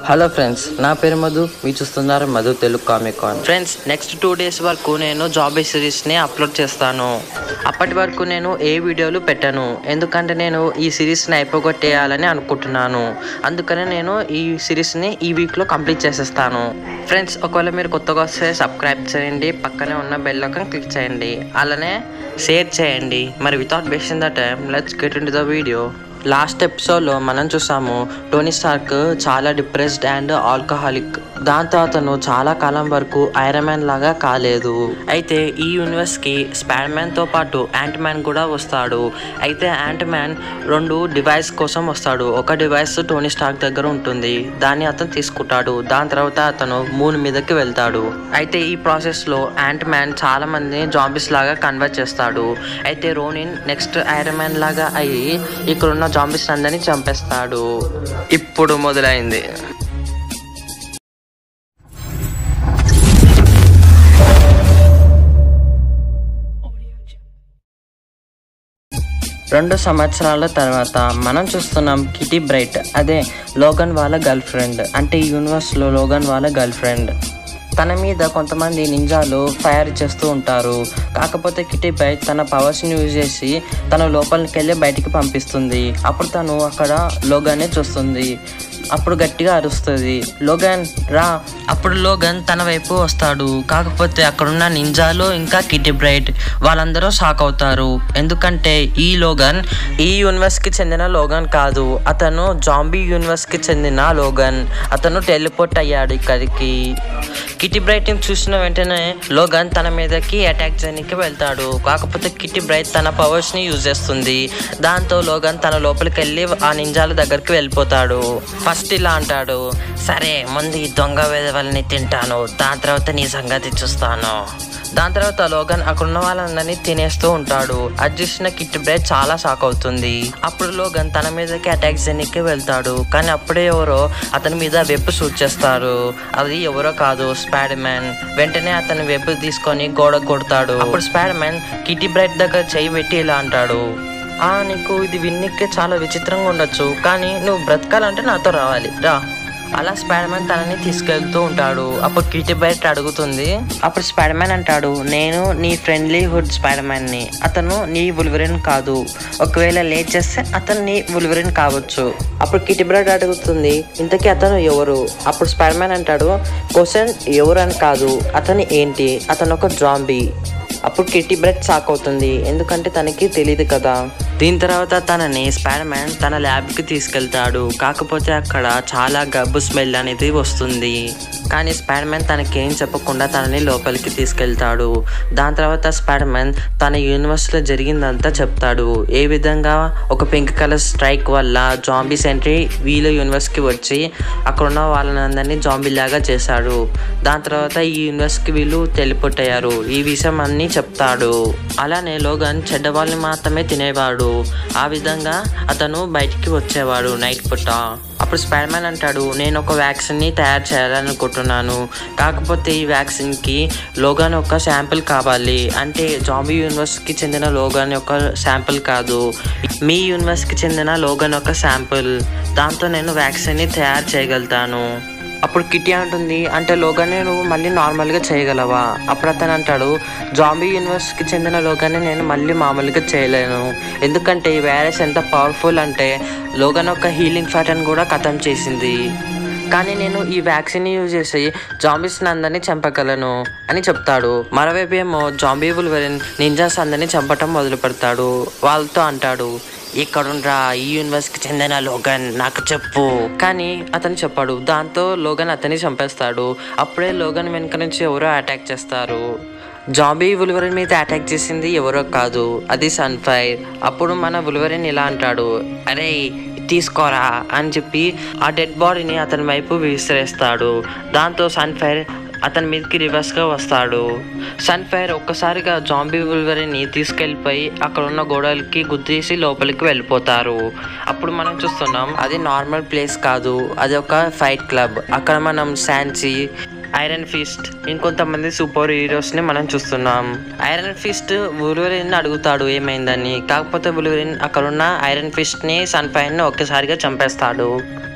Hello friends నా పేరు మధు మీరు చూస్తున్నారు Madhu Telugu comic con friends next two days వరకు నేను జాబీ సిరీస్ని అప్లోడ్ చేస్తాను అప్పటి వరకు నేను ఏ వీడియోలు పెట్టను ఎందుకంటే నేను ఈ సిరీస్ని అయిపోగొట్టేయాలని అనుకుంటున్నాను అందుకనే నేను ఈ సిరీస్ని ఈ వీక్లో కంప్లీట్ చేసేస్తాను ఫ్రెండ్స్ ఒకవేళ మీరు కొత్తగా వస్తే సబ్స్క్రైబ్ చేయండి పక్కనే ఉన్న బెల్ ఐకాన్ క్లిక్ చేయండి అలానే షేర్ చేయండి మరి without wasting the time let's get in the video last ఎపిసోడ్లో మనం చూసాము టోనీ స్టార్క్ చాలా డిప్రెస్డ్ అండ్ ఆల్కహాలిక్ దాంతో అతను చాలా కాలం వరకు ఐరన్ మ్యాన్ లాగా కాలేదు అయితే ఈ యూనివర్స్ కి స్పైడర్ మ్యాన్ తో పాటు యాంట్ మ్యాన్ కూడా వస్తాడు అయితే యాంట్ మ్యాన్ రెండు డివైస్ కోసం వస్తాడు ఒక డివైస్ టోనీ స్టార్క్ దగ్గర ఉంటుంది దాన్ని అతను తీసుకుంటాడు దాని తర్వాత అతను మూన్ మీదకి వెళ్తాడు అయితే ఈ ప్రాసెస్ లో యాంట్ మ్యాన్ చాలా మంది జాంబీస్ లాగా కన్వర్ట్ చేస్తాడు అయితే రోనిన్ నెక్స్ట్ ఐరన్ మ్యాన్ లాగా అయ్యి ఇక్కడున్న జాంబీస్ అందరినీ చంపేస్తాడు ఇప్పుడు మొదలైంది రెండు సంవత్సరాల తర్వాత మనం చూస్తున్నాం కిటీ బ్రైట్ అదే లోగన్ వాళ్ళ గర్ల్ ఫ్రెండ్ అంటే ఈ యూనివర్స్లో లోగన్ వాళ్ళ గర్ల్ ఫ్రెండ్ తన మీద కొంతమంది నింజాలు ఫైర్ చేస్తూ ఉంటారు కాకపోతే కిటీ బ్రైట్ తన పవర్స్ని యూజ్ చేసి తన లోపలికి వెళ్ళి బయటికి పంపిస్తుంది అప్పుడు తను అక్కడ లోగానే చూస్తుంది అప్పుడు గట్టిగా అరుస్తుంది లోగన్ రా అప్పుడు లోగన్ తన వైపు వస్తాడు కాకపోతే అక్కడున్న నింజాలు ఇంకా కిటీ బ్రైట్ వాళ్ళందరూ షాక్ అవుతారు ఎందుకంటే ఈ లోగన్ ఈ యూనివర్స్ కి చెందిన లోగన్ కాదు అతను జాంబీ యూనివర్స్ కి చెందిన లోగన్ అతను టెలిపోర్ట్ అయ్యాడు ఇక్కడికి కిటీ బ్రైట్ ని చూసిన వెంటనే లోగన్ తన మీదకి అటాక్ చేయడానికి వెళ్తాడు కాకపోతే కిటీ బ్రైట్ తన పవర్స్ ని యూజ్ చేస్తుంది దాంతో లోగన్ తన లోపలికి వెళ్ళి ఆ నింజాల దగ్గరికి వెళ్ళిపోతాడు ఫస్ట్ ఇలా అంటాడు సరే ముందు ఈ దొంగ వేదవల్ని తింటాను దాని తర్వాత నీ సంగతి చూస్తాను దాని తర్వాత లోగన్ అక్కడున్న వాళ్ళందరినీ తినేస్తూ ఉంటాడు అది చూసిన కిట్ బ్రైట్ చాలా షాక్ అవుతుంది అప్పుడు లోగన్ తన మీదకి అటాక్ చేయడానికి వెళ్తాడు కానీ అప్పుడే ఎవరో అతని మీద వెబ్ షూట్ చేస్తారు అది ఎవరో కాదు స్పైడర్ మ్యాన్ వెంటనే అతని వెబ్ తీసుకొని గోడ కొడతాడు అప్పుడు స్పైడర్ మ్యాన్ కిటీ బ్రైట్ దగ్గర చేయి పెట్టి ఇలా అంటాడు ఆ నీకు ఇది విన్నికే చాలా విచిత్రంగా ఉండొచ్చు కానీ నువ్వు బ్రతకాలంటే నాతో రావాలి రా అలా స్పైడర్ మ్యాన్ తనని తీసుకెళ్తూ ఉంటాడు అప్పుడు కిటీ బయట అడుగుతుంది అప్పుడు స్పైడర్ మ్యాన్ అంటాడు నేను నీ ఫ్రెండ్లీహుడ్ స్పైడర్ మ్యాన్ ని అతను నీ ఉల్వరిన్ కాదు ఒకవేళ లేట్ చేస్తే అతను నీ ఉల్వరిన్ కావచ్చు అప్పుడు కిటీ బ్రైడ్ అడుగుతుంది ఇంతకీ అతను ఎవరు అప్పుడు స్పైడర్ మ్యాన్ అంటాడు క్వశ్చన్ ఎవరు అని కాదు అతను ఏంటి అతను ఒక జాంబీ అప్పుడు కిట్టి బ్రెడ్ షాక్ అవుతుంది ఎందుకంటే తనకి తెలియదు కదా దీని తర్వాత తనని స్పైడర్ మ్యాన్ తన ల్యాబ్కి తీసుకెళ్తాడు కాకపోతే అక్కడ చాలా గబ్బు స్మెల్ అనేది వస్తుంది కానీ స్పైడర్ మ్యాన్ తనకేం చెప్పకుండా తనని లోపలికి తీసుకెళ్తాడు దాని తర్వాత స్పైడర్ మ్యాన్ తన యూనివర్స్లో జరిగిందంతా చెప్తాడు ఏ విధంగా ఒక పింక్ కలర్ స్ట్రైక్ వల్ల జాంబీ సెంట్రీ వీళ్ళ యూనివర్స్కి వచ్చి అక్కడ ఉన్న వాళ్ళందరినీ జాంబీ లాగా చేశాడు దాని తర్వాత ఈ యూనివర్స్కి వీళ్ళు టెలిపోర్ట్ అయ్యారు ఈ విషయం అన్ని చెప్తాడు అలానే లోగన్ చెడ్డవాళ్ళని మాత్రమే తినేవాడు ఆ విధంగా అతను బయటికి వచ్చేవాడు నైట్ పుట్ట అప్పుడు స్పైడర్ మ్యాన్ అంటాడు నేను ఒక వ్యాక్సిన్ని తయారు చేయాలనుకుంటున్నాను కాకపోతే ఈ వ్యాక్సిన్కి లోగాన్ ఒక శాంపిల్ కావాలి అంటే జాంబీ యూనివర్స్కి చెందిన లోగాన్ యొక్క శాంపిల్ కాదు మీ యూనివర్స్కి చెందిన లోగాన్ యొక్క శాంపిల్ దాంతో నేను వ్యాక్సిన్ని తయారు చేయగలుగుతాను అప్పుడు కిట్టి అంటుంది అంటే లోగానే నువ్వు మళ్ళీ నార్మల్గా చేయగలవా అప్పుడు అతను అంటాడు జాంబీ యూనివర్స్కి చెందిన లోగానే నేను మళ్ళీ మామూలుగా చేయలేను ఎందుకంటే ఈ వైరస్ ఎంత పవర్ఫుల్ అంటే లోగన్ ఒక హీలింగ్ ఫ్యాటర్న్ కూడా ఖతం చేసింది కానీ నేను ఈ వ్యాక్సిన్ యూజ్ చేసి జాంబీస్ అందరినీ చంపగలను అని చెప్తాడు మరోవైపు ఏమో జాంబీ బుల్వెరిన్ నింజాస్ అందరినీ చంపటం మొదలు పెడతాడు వాళ్ళతో అంటాడు ఇక్కడుండ్రా ఈ యూనివర్స్కి చెందిన లోగన్ నాకు చెప్పు కానీ అతను చెప్పాడు దాంతో లోగన్ అతన్ని చంపేస్తాడు అప్పుడే లోగన్ వెనుక నుంచి ఎవరో అటాక్ చేస్తారు జాంబీ ఉల్వరిన్ మీద అటాక్ చేసింది ఎవరో కాదు అది సన్ఫైర్ అప్పుడు మన ఉల్వరిన్ ఇలా అంటాడు అరే తీసుకోరా అని చెప్పి ఆ డెడ్ బాడీని అతని వైపు విసిరేస్తాడు దాంతో సన్ఫైర్ అతని మీదకి రివర్స్గా వస్తాడు సన్ఫైర్ ఒక్కసారిగా జాంబీ బుల్వరిని తీసుకెళ్ళిపోయి అక్కడ ఉన్న గోడలకి గుద్దేసి లోపలికి వెళ్ళిపోతారు అప్పుడు మనం చూస్తున్నాం అది నార్మల్ ప్లేస్ కాదు అది ఒక ఫైట్ క్లబ్ అక్కడ మనం శాన్సీ ఐరన్ ఫిస్ట్ ఇంకొంతమంది సూపర్ హీరోస్ని మనం చూస్తున్నాం ఐరన్ ఫిస్ట్ బుల్వరిన్ అడుగుతాడు ఏమైందని కాకపోతే బుల్వరిన్ అక్కడ ఉన్న ఐరన్ ఫిస్ట్ని సన్ఫైర్ని ఒక్కసారిగా చంపేస్తాడు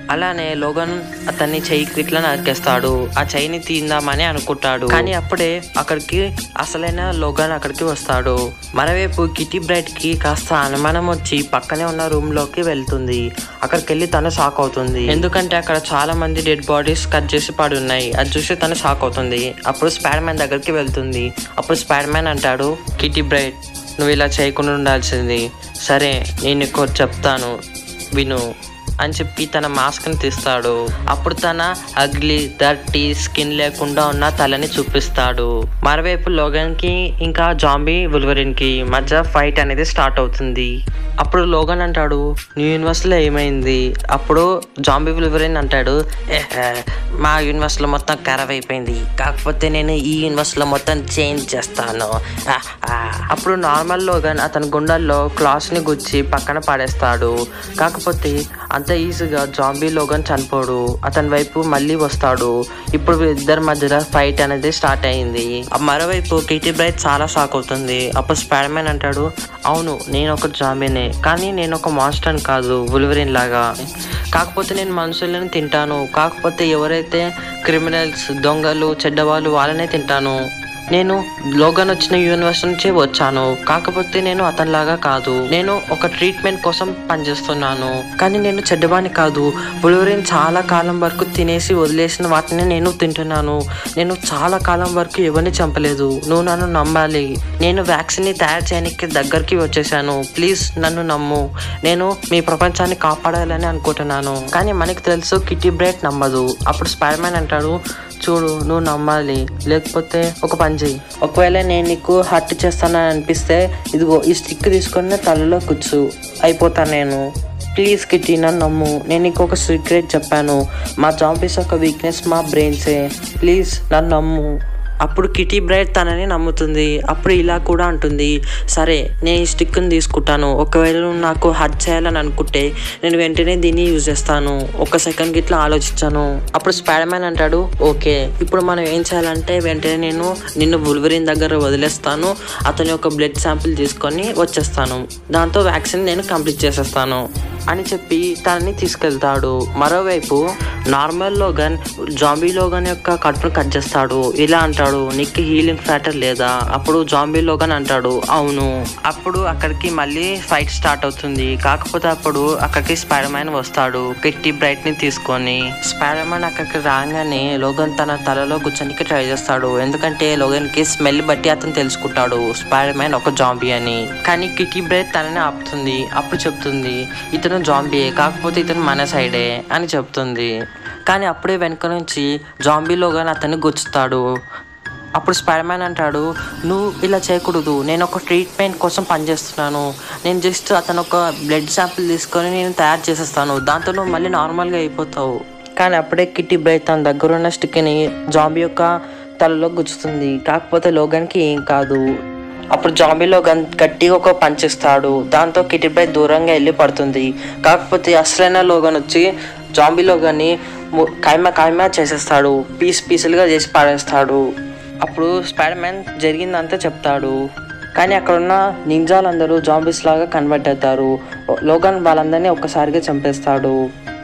అలానే లోగన్ అతన్ని చెయ్యికి ఇట్లా నరికేస్తాడు ఆ చెయ్యిని తీందామని అనుకుంటాడు కానీ అప్పుడే అక్కడికి అసలైన లోగన్ అక్కడికి వస్తాడు మరోవైపు కిటీ బ్రైట్ కి కాస్త అనుమానం వచ్చి పక్కనే ఉన్న రూమ్ లోకి వెళ్తుంది అక్కడికి వెళ్ళి తను షాక్ అవుతుంది ఎందుకంటే అక్కడ చాలా మంది డెడ్ బాడీస్ కట్ చేసి పడి ఉన్నాయి అది చూసి తను షాక్ అవుతుంది అప్పుడు స్పైడర్ మ్యాన్ దగ్గరికి వెళ్తుంది అప్పుడు స్పైడర్ మ్యాన్ అంటాడు కిటీ బ్రైట్ నువ్వు ఇలా చేయకుండా ఉండాల్సింది సరే నేను నీకు ఒకటి చెప్తాను విను అని చెప్పి తన మాస్క్ని తీస్తాడు అప్పుడు తన అగ్లీ దర్టీ స్కిన్ లేకుండా ఉన్న తలని చూపిస్తాడు మరోవైపు లోగన్కి ఇంకా జాంబీ వుల్వరిన్కి మధ్య ఫైట్ అనేది స్టార్ట్ అవుతుంది అప్పుడు లోగన్ అంటాడు న్యూ యూనివర్స్లో ఏమైంది అప్పుడు జాంబీ వుల్వరిన్ అంటాడు "ఏహే, మా యూనివర్స్లో మొత్తం ఖరాబ్ అయిపోయింది కాకపోతే నేను ఈ యూనివర్స్లో మొత్తం చేంజ్ చేస్తాను ఆ, ఆ." అప్పుడు నార్మల్ లోగన్ అతని గుండెల్లో క్లాస్ని గుచ్చి పక్కన పడేస్తాడు కాకపోతే అంత ఈజీగా జాంబీ లోగన్ చనిపోడు అతని వైపు మళ్ళీ వస్తాడు ఇప్పుడు ఇద్దరి మధ్యలో ఫైట్ అనేది స్టార్ట్ అయింది ఆ మరోవైపు కిటీ బ్రైట్ చాలా షాక్ అవుతుంది అప్పుడు స్పైడర్ మ్యాన్ అంటాడు అవును నేను ఒక జాంబీనే కానీ నేను ఒక మాన్స్టర్ కాదు వుల్వరిన్ లాగా కాకపోతే నేను మనుషులను తింటాను కాకపోతే ఎవరైతే క్రిమినల్స్ దొంగలు చెడ్డవాళ్ళు వాళ్ళనే తింటాను నేను లోగన్ వచ్చిన యూనివర్స్ నుంచి వచ్చాను కాకపోతే నేను అతనిలాగా కాదు నేను ఒక ట్రీట్మెంట్ కోసం పనిచేస్తున్నాను కానీ నేను చెడ్డవాణి కాదు బులువరిన్ చాలా కాలం వరకు తినేసి వదిలేసిన వాటిని నేను తింటున్నాను నేను చాలా కాలం వరకు ఎవరిని చంపలేదు నువ్వు నన్ను నమ్మాలి నేను వ్యాక్సిన్ని తయారు చేయడానికి దగ్గరికి వచ్చేసాను ప్లీజ్ నన్ను నమ్ము నేను మీ ప్రపంచాన్ని కాపాడాలని అనుకుంటున్నాను కానీ మనకి తెలుసు కిటీ బ్రైట్ నమ్మదు అప్పుడు స్పైడర్ మ్యాన్ అంటాడు చూడు నువ్వు నమ్మాలి లేకపోతే ఒక పని చెయ్యి ఒకవేళ నేను నీకు హర్ట్ చేస్తానని అనిపిస్తే ఇదిగో ఈ స్టిక్ తీసుకొని తలలో కూర్చు అయిపోతా నేను ప్లీజ్ కిట్టి నన్ను నమ్ము నేను నీకు ఒక సీక్రెట్ చెప్పాను మా జాంబీస్ యొక్క వీక్నెస్ మా బ్రెయిన్సే ప్లీజ్ నన్ను నమ్ము అప్పుడు కిటీ బ్రైట్ తనని నమ్ముతుంది అప్పుడు ఇలా కూడా అంటుంది సరే నేను ఈ స్టిక్ని తీసుకుంటాను ఒకవేళ నువ్వు నాకు హర్ట్ చేయాలని అనుకుంటే నేను వెంటనే దీన్ని యూజ్ చేస్తాను ఒక సెకండ్కి ఇట్లా ఆలోచించాను అప్పుడు స్పైడర్ మ్యాన్ అంటాడు ఓకే ఇప్పుడు మనం ఏం చేయాలంటే వెంటనే నేను నిన్ను బుల్వరిన్ దగ్గర వదిలేస్తాను అతని యొక్క బ్లడ్ శాంపిల్ తీసుకొని వచ్చేస్తాను దాంతో వ్యాక్సిన్ నేను కంప్లీట్ చేసేస్తాను అని చెప్పి తనని తీసుకెళ్తాడు మరోవైపు నార్మల్ లోగన్ జాంబీ లోగన్ యొక్క కడుపును కట్ చేస్తాడు ఇలా అంటాడు నీకు హీలింగ్ ఫ్యాటర్ లేదా అప్పుడు జాంబీ లోగన్ అంటాడు అవును అప్పుడు అక్కడికి మళ్ళీ ఫైట్ స్టార్ట్ అవుతుంది కాకపోతే అప్పుడు అక్కడికి స్పైడర్ మ్యాన్ వస్తాడు కిట్టి బ్రైట్ ని తీసుకొని స్పైడర్ మ్యాన్ అక్కడికి రాగానే లోగన్ తన తలలో కూర్చోనికి ట్రై చేస్తాడు ఎందుకంటే లోగన్ కి స్మెల్ బట్టి అతను తెలుసుకుంటాడు స్పైడర్ మ్యాన్ ఒక జాంబీ అని కానీ కిట్టి బ్రైట్ తనని ఆపుతుంది అప్పుడు చెప్తుంది ఇతను జాంబీ కాకపోతే ఇతను మన సైడే అని చెప్తుంది కానీ అప్పుడే వెనక నుంచి జాంబీ లోగన్ అతన్ని గుచ్చుతాడు అప్పుడు స్పైడర్ మ్యాన్ అంటాడు నువ్వు ఇలా చేయకూడదు నేను ఒక ట్రీట్మెంట్ కోసం పనిచేస్తున్నాను నేను జస్ట్ అతను ఒక బ్లడ్ శాంపిల్ తీసుకొని నేను తయారు చేసేస్తాను దాంతో నువ్వు మళ్ళీ నార్మల్గా అయిపోతావు కానీ అప్పుడే కిట్టి బ్రైట్ తన దగ్గర ఉన్న స్టిక్ని జాంబీ యొక్క తలలో గుచ్చుతుంది కాకపోతే లోగన్కి ఏం కాదు అప్పుడు జాంబీలో గన్ గట్టిగా ఒక పంచ్ ఇస్తాడు దాంతో కిట్టి బ్రైట్ దూరంగా వెళ్ళి పడుతుంది కాకపోతే అసలైన లోగన్ వచ్చి జాంబీ లోగన్ని ము- కాయమా కాయమా చేసేస్తాడు పీస్ పీసులుగా చేసి పాడేస్తాడు అప్పుడు స్పైడర్ మ్యాన్ జరిగిందంతా చెప్తాడు కానీ అక్కడ ఉన్న నింజాలందరూ జాంబీస్ లాగా కన్వర్ట్ అవుతారు లోగన్ వాళ్ళందరినీ ఒక్కసారిగా చంపేస్తాడు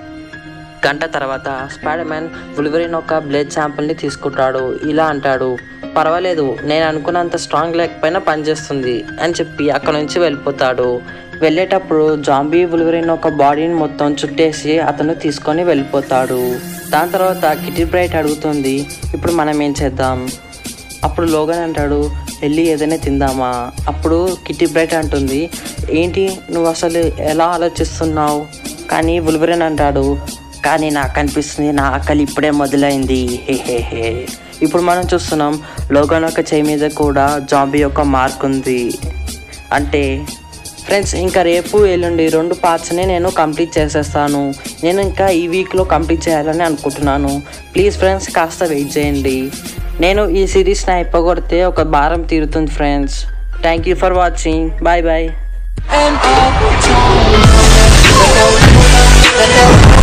గంట తర్వాత స్పైడర్ మ్యాన్ వుల్వరిన్ ఒక బ్లడ్ శాంపుల్ని తీసుకుంటాడు ఇలా అంటాడు పర్వాలేదు నేను అనుకున్నంత స్ట్రాంగ్ లేకపోయినా పనిచేస్తుంది అని చెప్పి అక్కడ నుంచి వెళ్ళిపోతాడు వెళ్ళేటప్పుడు జాంబీ వుల్వరిన్ ఒక బాడీని మొత్తం చుట్టేసి అతను తీసుకొని వెళ్ళిపోతాడు దాని తర్వాత కిటీ బ్రైట్ అడుగుతుంది ఇప్పుడు మనం ఏం చేద్దాం అప్పుడు లోగన్ అంటాడు వెళ్ళి ఏదైనా తిందామా అప్పుడు కిట్టి బ్రైట్ అంటుంది ఏంటి నువ్వు అసలు ఎలా ఆలోచిస్తున్నావు కానీ బుల్బురెన్ అంటాడు కానీ నాకు అనిపిస్తుంది నా ఆకలి ఇప్పుడే మొదలైంది హే హే హే ఇప్పుడు మనం చూస్తున్నాం లోగన్ యొక్క చేయి మీద కూడా జాంబీ యొక్క మార్క్ ఉంది అంటే ఫ్రెండ్స్ ఇంకా రేపు ఎల్లుండి రెండు పార్ట్స్ని నేను కంప్లీట్ చేసేస్తాను నేను ఇంకా ఈ వీక్లో కంప్లీట్ చేయాలని అనుకుంటున్నాను ప్లీజ్ ఫ్రెండ్స్ కాస్త వెయిట్ చేయండి నేను ఈ సిరీస్ని అయిపోగొడితే ఒక భారం తీరుతుంది friends thank you for watching bye bye and all the time.